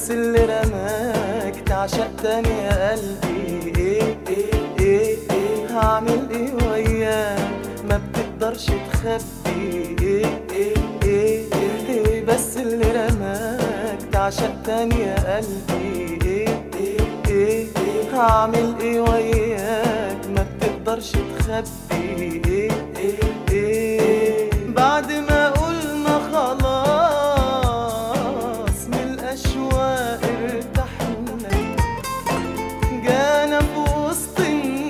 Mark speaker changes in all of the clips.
Speaker 1: بس اللي رماك تعشق تاني يا قلبي ايه ايه ايه ايه هعمل ايه وياك ما بتقدرش تخبي ايه ايه ايه ايه بس اللي رماك تعشق تاني يا قلبي ايه ايه ايه ايه هعمل ايه وياك ما بتقدرش تخبي ايه ايه ايه بعد ما قلنا خلاص من الاشواق ارتحنا جانا في وسط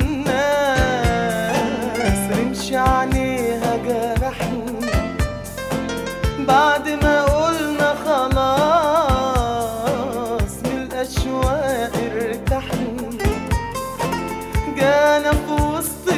Speaker 1: الناس رمش عليها جرحنا بعد ما قلنا خلاص من الاشواق ارتحنا جانا في وسط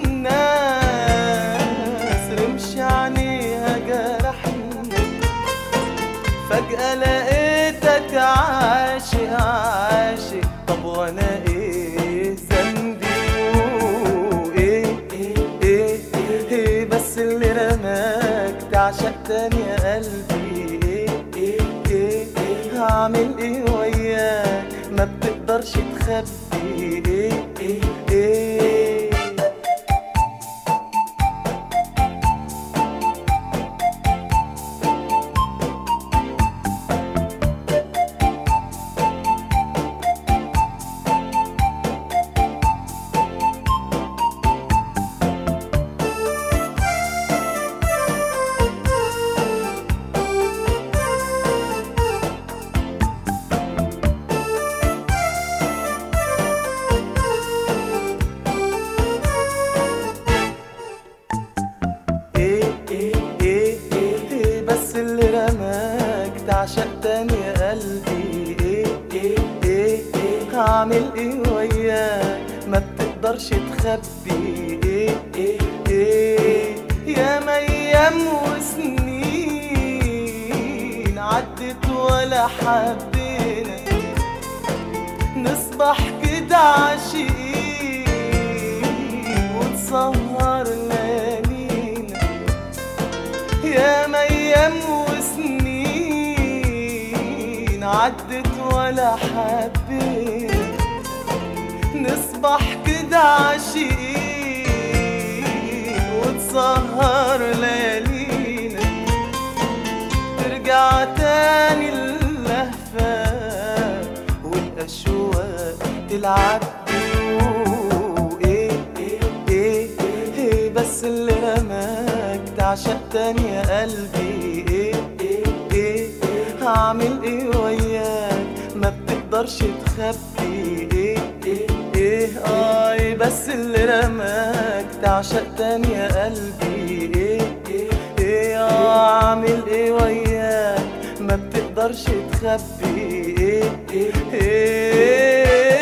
Speaker 1: الناس رمش عليها جرحنا فجأة لقيتك عاشق عاشق طب وانا ايه ذنبي وايه ايه ايه ايه بس اللي رماك تعشق تاني يا قلبي ايه ايه ايه ايه هعمل ايه وياك ما بتقدرش تخبي ايه ايه ايه ايه ايه ايه ايه ايه بس اللي رماك تعشق تاني يا قلبي ايه ايه ايه ايه هعمل ايه وياك ما بتقدرش تخبي ايه ايه ايه يا ايام وسنين عدت ولا حبينا نصبح كده عاشقين وتسهر ليالينا يا ايام وسنين عدت ولا حبينا نصبح كده عاشقين وتسهر ليالينا ترجع تاني اللهفة والأشواق تلعب ايه ايه ايه ايه بس اللي رماك تعشق تاني يا قلبي ايه ايه ايه هعمل ايه وياك ما بتقدرش تخبي ايه ايه ايه اه إيه بس اللي رماك تعشق تاني يا قلبي ايه ايه ايه اه عامل ايه وياك ما بتقدرش تخبي ايه ايه ايه